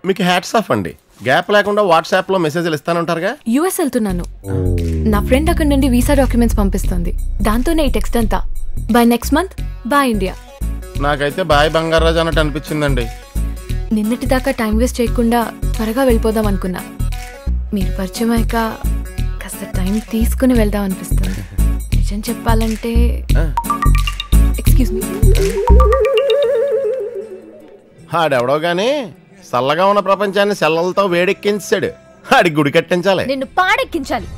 మీకు hats off అండి gap లేకుండా వాట్సాప్ లో మెసేజ్లు ఇస్తానంటారుగా యుఎస్ వెళ్తున్నాను నా ఫ్రెండ్ అక్కడ నుండి వీసా డాక్యుమెంట్స్ పంపిస్తుంది దాంతోనే ఈ టెక్స్ట్ అంతా by next month boy India నాకైతే బాయ్ బంగారాజు అన్నట్టు అనిపించిందండి నిన్నటి దాకా టైం వేస్ట్ చేయకుండా త్వరగా వెళ్ళిపోదాం అనుకున్నా మీరు పరిచయం అయ్యాక కాస్త టైం తీసుకుని వెళ్దాం అనిపిస్తుంది నిజం చెప్పాలంటే ఎక్స్క్యూజ్ మీ ఆడెవడో గాని చల్లగా ఉన్న ప్రపంచాన్ని సెల్లలతో వేడెక్కించాడు ఆడి గుడి కట్టించాలి నిన్ను పాడెక్కించాలి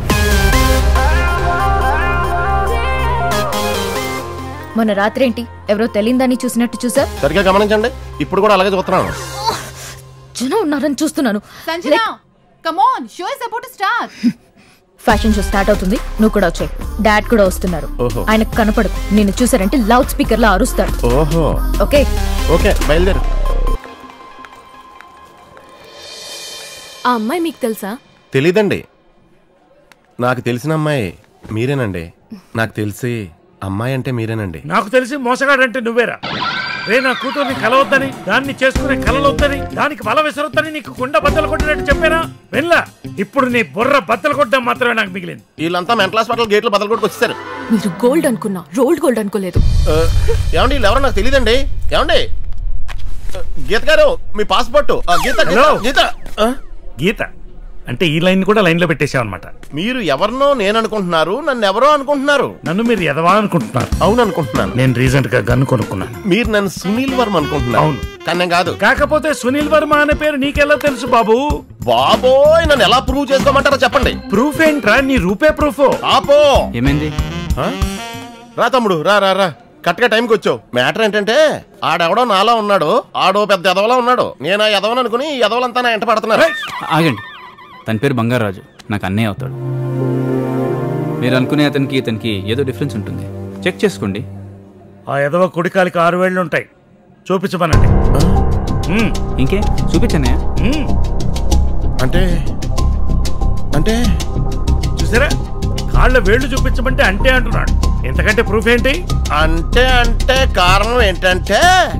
మొన్న రాత్రి ఏంటి ఎవరో తెలియదని చూసినట్టు చూసా సరిగ్గా గమనించండి ఇప్పుడు కూడా అలాగే చూస్తున్నాను జనం ఉన్నారని చూస్తున్నాను Sanjana come on show is about to start fashion show start అవుతుంది నువ్వు కూడా వచ్చాయి డాడ్ కూడా వస్తున్నారు ఓహో. ఆయనకు కనపడకు నిన్ను చూసారంటే లౌడ్ స్పీకర్ లో అరుస్తారు ఓహో ఓకే ఓకే బయలుదేరు ఆ అమ్మాయి మీకు తెలుసా తెలీదండి నాకు తెలిసిన అమ్మాయి మీరేనండి నాకు తెలిసి అమ్మాయి అంటే మీరేనండి నాకు తెలిసి మోసగాడంటే నువ్వేరా రే నా కూతుర్ని కలవద్దని దాన్ని చేసుకునే కలలొద్దని దానికి వల విసరొద్దని నీకు కుండ బద్దలు కొట్టినట్టు చెప్పానా వెళ్ళా ఇప్పుడు నీ బుర్ర బద్దలు కొట్టడం మాత్రమే నాకు మిగిలింది వీళ్ళంతా మెంటల్ హాస్పిటల్ గేట్లు బదలు కొట్టుకు వచ్చేసారు మీరు గోల్డ్ అనుకున్నా రోల్డ్ గోల్డ్ అనుకోలేదు ఆ, ఏమండి వీళ్ళు ఎవరో నాకు తెలియదండి ఏమండి ఆ, గీత గారు మీ పాస్పోర్ట్ గీత గీత, హలో. గీత ఆ? గీత అంటే ఈ లైన్ కూడా లైన్ లో పెట్టేశావు అనమాట మీరు ఎవరినో నేను అనుకుంటున్నారు నన్ను ఎవరో అనుకుంటున్నారు నన్ను మీరు ఎదవా అనుకుంటున్నారు అవును అనుకుంటున్నాను నేను రీసెంట్ గా గన్ను కొనుక్కున్నాను మీరు నన్ను సునీల్ వర్మ అనుకుంటున్నారు అవును. కానీ నేను కాదు కాకపోతే సునీల్ వర్మ అనే పేరు నీకెలా తెలుసు బాబు బాబోయ్ నన్ను ఎలా ప్రూవ్ చేసుకోమంటారో చెప్పండి ప్రూఫ్ ఏంట్రా నీ రూపే ప్రూఫ్ ఆపో ఏమైంది ఆ? రా తమ్ముడు రా రా రా కరెక్ట్గా టైంకి వచ్చావు మ్యాటర్ ఏంటంటే ఆడెవడో నాలా ఉన్నాడు ఆడో పెద్ద ఎదవలా ఉన్నాడు నేను ఆ ఎదవను అనుకుని ఈ ఎదవలంతా నా ఎంట పడుతున్నారు ఆగండి తన పేరు బంగారాజు నాకు అన్నయ్య అవుతాడు మీరు అనుకునే అతనికి ఇతనికి ఏదో డిఫరెన్స్ ఉంటుంది చెక్ చేసుకోండి ఆ ఎదవ కుడికాలికి ఆరు వేళ్ళు ఉంటాయి చూపించమనండి ఉమ్, ఇంకే చూపించన్నయ్య ఉమ్. అంటే అంటే చూసారా కాళ్ళ వేళ్ళు చూపించమంటే అంటే అంటున్నాడు ఎంతకంటే ప్రూఫ్ ఏంటి అంటే అంటే కారణం ఏంటంటే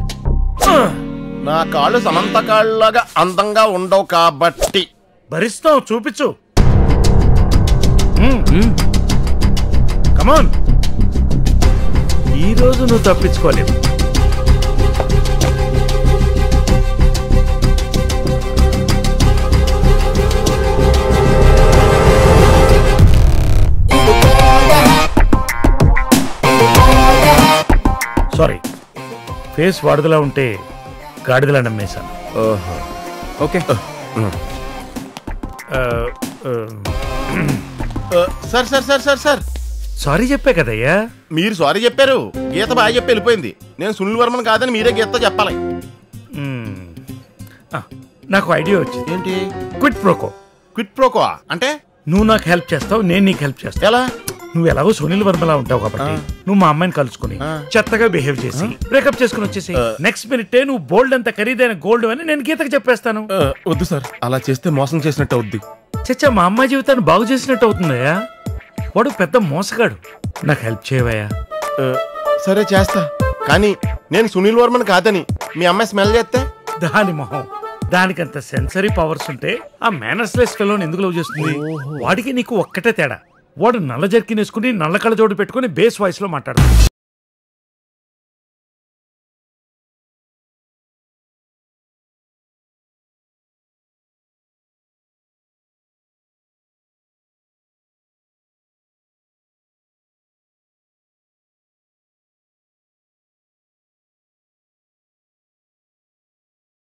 నా కాళ్ళు సమంత కాళ్ళలాగా అందంగా ఉండవు కాబట్టి భరిస్తాం చూపించు మ్మ్. కమాన్ ఈ రోజు నువ్వు తప్పించుకోలేవు సారీ ఫేస్ వాడుదలా ఉంటే గాడిదలా నమ్మేశాను ఓహో ఓకే ఆ, ఆ, ఆ, sir sir sir sir sir sorry చెప్పే కదయ్యా మీరు సారీ చెప్పారు గీత బాగా చెప్పి వెళ్ళిపోయింది నేను సునీల్ వర్మన్ కాదని మీరే గీతతో చెప్పాలి మ్మ్. ఆ, నాకు ఐడియా వచ్చింది ఏంటి క్విట్ ప్రోకో క్విట్ ప్రోకో అంటే నువ్వు నాకు హెల్ప్ చేస్తావు నేను నీకు హెల్ప్ చేస్తాను ఎలా నువ్వు ఎలాగో సునీల్ వర్మలా ఉంటావు కాబట్టి నువ్వు మా అమ్మాయిని కలుసుకుని ఆ. చెత్తగా బిహేవ్ చేసి బ్రేకప్ చేసుకుని వచ్చేసి ఆ. నెక్స్ట్ మినిట్ నువ్వు బోల్డ్ అంత ఖరీదైన గోల్డ్ అని నేను గీతకు చెప్పేస్తాను ఆ, వద్దు సార్ అలా చేస్తే మోసం చేసినట్టు అవుద్ది చచ్చా మా అమ్మాయి జీవితాన్ని బాగు చేసినట్టు అవుతుందయ్యా వాడు పెద్ద మోసగాడు నాకు హెల్ప్ చేయవయ్యా ఆ, సరే చేస్తా కానీ నేను సునీల్ వర్మన్ కాదని మీ అమ్మాయి స్మెల్ చేస్తే దాని మొహం దానికంత సెన్సరీ పవర్స్ ఉంటే ఆ మేనర్స్ లెస్ ఫెలోని ఎందుకు లవ్ చేస్తుంది వాడికి నీకు ఒక్కటే తేడా వాడు నల్ల జర్కిన్ వేసుకుని నల్ల కళ్ళజోడు పెట్టుకుని బేస్ వాయిస్ లో మాట్లాడతాడు